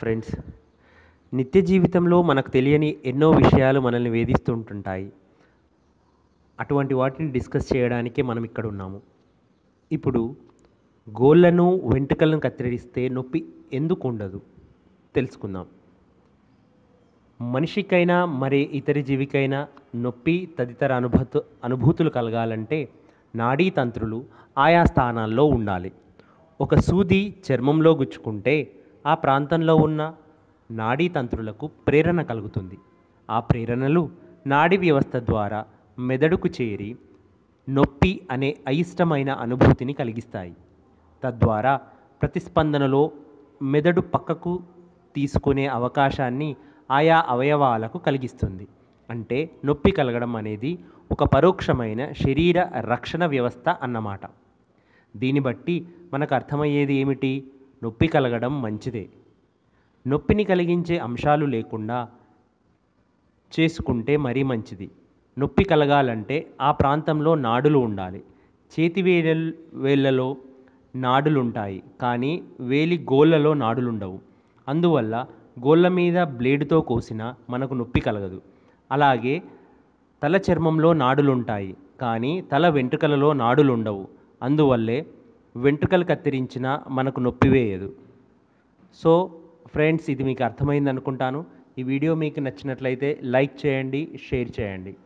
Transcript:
friends నిత్య జీవితంలో మనకు తెలియని ఎన్నో విషయాలు మనల్ని వేధిస్తూ ఉంటుంటాయి అటువంటి వాటిని డిస్కస్ చేయడానికే మనం ఇక్కడ ఉన్నాము ఇప్పుడు గోళ్ళను వెంట్రుకలను కత్తిరిస్తే నొప్పి ఎందుకు ఉండదు తెలుసుకుందాం మనిషికైనా మరి ఇతర జీవికైనా నొప్పి తదితర అనుభూతు అనుభూతులు కలగాలంటే నాడీ తంత్రులు ఆయా స్థానాల్లో ఉండాలి ఒక సూది చర్మంలో గుచ్చుకుంటే ఆ ప్రాంతంలో ఉన్న నాడీ తంత్రులకు ప్రేరణ కలుగుతుంది ఆ ప్రేరణలు నాడీ వ్యవస్థ ద్వారా మెదడుకు చేరి నొప్పి అనే అయిష్టమైన అనుభూతిని కలిగిస్తాయి తద్వారా ప్రతిస్పందనలో మెదడు పక్కకు తీసుకునే అవకాశాన్ని ఆయా అవయవాలకు కలిగిస్తుంది అంటే నొప్పి కలగడం అనేది ఒక పరోక్షమైన శరీర రక్షణ వ్యవస్థ అన్నమాట దీన్ని బట్టి మనకు అర్థమయ్యేది ఏమిటి నొప్పి కలగడం మంచిదే నొప్పిని కలిగించే అంశాలు లేకుండా చేసుకుంటే మరీ మంచిది నొప్పి కలగాలంటే ఆ ప్రాంతంలో నాడులు ఉండాలి చేతి వేల వేళ్ళలో నాడులు ఉంటాయి కానీ వేలి గోళ్ళలో నాడులు ఉండవు అందువల్ల గోళ్ళ మీద బ్లేడుతో కోసినా మనకు నొప్పి కలగదు అలాగే తల చర్మంలో నాడులు ఉంటాయి కానీ తల వెంట్రుకలలో నాడులు ఉండవు అందువల్లే వెంట్రుకలు కత్తిరించినా మనకు నొప్పి వేయదు సో ఫ్రెండ్స్ ఇది మీకు అర్థమైంది అనుకుంటాను ఈ వీడియో మీకు నచ్చినట్లయితే లైక్ చేయండి షేర్ చేయండి